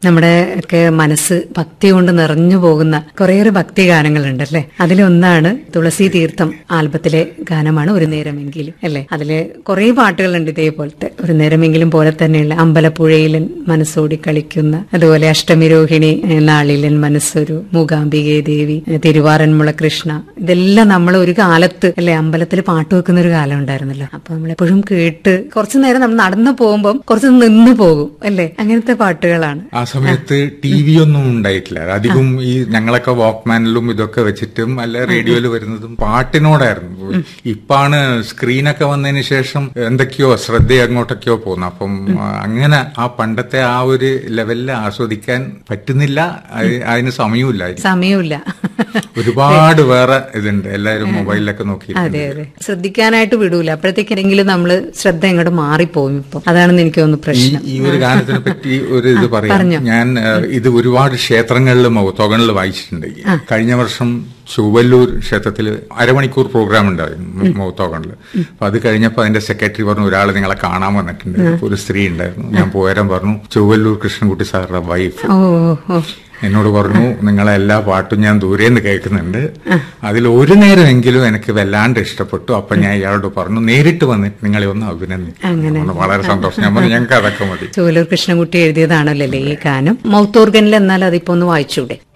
നമ്മുടെ ഒക്കെ മനസ്സ് ഭക്തി കൊണ്ട് നിറഞ്ഞു പോകുന്ന കുറേയേറെ ഭക്തി ഗാനങ്ങളുണ്ടല്ലേ അതിലൊന്നാണ് തുളസി തീർത്ഥം ആൽബത്തിലെ ഗാനമാണ് ഒരു നേരമെങ്കിലും അല്ലേ അതില് കുറേ പാട്ടുകളുണ്ട് ഇതേപോലത്തെ ഒരു നേരമെങ്കിലും പോലെ തന്നെയുള്ള അമ്പലപ്പുഴയിലൻ മനസ്സോടി കളിക്കുന്ന അതുപോലെ അഷ്ടമിരോഹിണി ഏ, നാളിലൻ മനസ്സൊരു മൂകാംബികേ ദേവി ഏ, തിരുവാറന്മുള കൃഷ്ണ ഇതെല്ലാം നമ്മൾ ഒരു കാലത്ത് അല്ലെ അമ്പലത്തിൽ പാട്ട് വെക്കുന്ന ഒരു കാലം ഉണ്ടായിരുന്നല്ലോ അപ്പൊ നമ്മളെപ്പോഴും കേട്ട് കുറച്ചു നേരം നമ്മൾ നടന്നു പോകുമ്പോൾ കുറച്ച് നിന്ന് പോകും അല്ലേ അങ്ങനത്തെ പാട്ടുകളാണ് ആ സമയത്ത് ടി വി ഒന്നും ഉണ്ടായിട്ടില്ല അധികം ഈ ഞങ്ങളൊക്കെ വാക്ക്മാനിലും ഇതൊക്കെ വെച്ചിട്ടും അല്ല റേഡിയോയിൽ വരുന്നതും പാട്ടിനോടായിരുന്നു ഇപ്പാണ് സ്ക്രീനൊക്കെ വന്നതിന് ശേഷം എന്തൊക്കെയോ ശ്രദ്ധ അങ്ങോട്ടൊക്കെയോ പോകുന്നു അപ്പം ആ, അങ്ങനെ ആ പണ്ടത്തെ ആ ഒരു ലെവലിൽ ആസ്വദിക്കാൻ പറ്റുന്നില്ല അത് അതിന് സമയമില്ല സമയമില്ല ഒരുപാട് വേറെ ഇതുണ്ട് എല്ലാവരും മൊബൈലിലൊക്കെ നോക്കി അതെ അതെ ശ്രദ്ധിക്കാനായിട്ട് വിടൂല അപ്പോഴത്തേക്കെങ്കിലും നമ്മള് ശ്രദ്ധ ഇങ്ങോട്ട് മാറിപ്പോകും ഇപ്പൊ അതാണെന്ന് എനിക്ക് തോന്നുന്നു ഈ പ്രശ്നം ഈ ഒരു ഗാനത്തിനെ പറ്റി ഒരു ഇത് പറയാം ഞാൻ ഏഹ്, ഇത് ഒരുപാട് ക്ഷേത്രങ്ങളിൽ മൗത്തോകളിൽ വായിച്ചിട്ടുണ്ട് കഴിഞ്ഞ വർഷം ചൊവ്വല്ലൂർ ക്ഷേത്രത്തിൽ അരമണിക്കൂർ പ്രോഗ്രാം ഉണ്ടായിരുന്നു മൗത്തോകളിൽ അപ്പൊ അത് കഴിഞ്ഞപ്പോ അതിന്റെ സെക്രട്ടറി പറഞ്ഞു ഒരാൾ നിങ്ങളെ കാണാൻ വന്നിട്ടുണ്ട് അപ്പൊ ഒരു സ്ത്രീ ഉണ്ടായിരുന്നു ഞാൻ പോയാലും പറഞ്ഞു ചൊവ്വല്ലൂർ കൃഷ്ണൻകുട്ടി സാറിന്റെ വൈഫ് ഓ ഓ എന്നോട് പറഞ്ഞു നിങ്ങളെ എല്ലാ പാട്ടും ഞാൻ ദൂരെ നിന്ന് കേൾക്കുന്നുണ്ട് അതിൽ ഒരു നേരമെങ്കിലും എനിക്ക് വല്ലാണ്ട് ഇഷ്ടപ്പെട്ടു അപ്പൊ ഞാൻ ഇയാളോട് പറഞ്ഞു നേരിട്ട് വന്നിട്ട് നിങ്ങളെ ഒന്ന് അഭിനന്ദിച്ചു വളരെ സന്തോഷം ഞാൻ പറഞ്ഞു ഞങ്ങൾക്ക് അതൊക്കെ മതി ചൂലൂർ കൃഷ്ണൻകുട്ടി എഴുതിയതാണല്ലോ അല്ലേ ഈ ഗാനം മൗത്ത് ഓർഗനിൽ എന്നാൽ അതിപ്പോ ഒന്ന് വായിച്ചൂടെ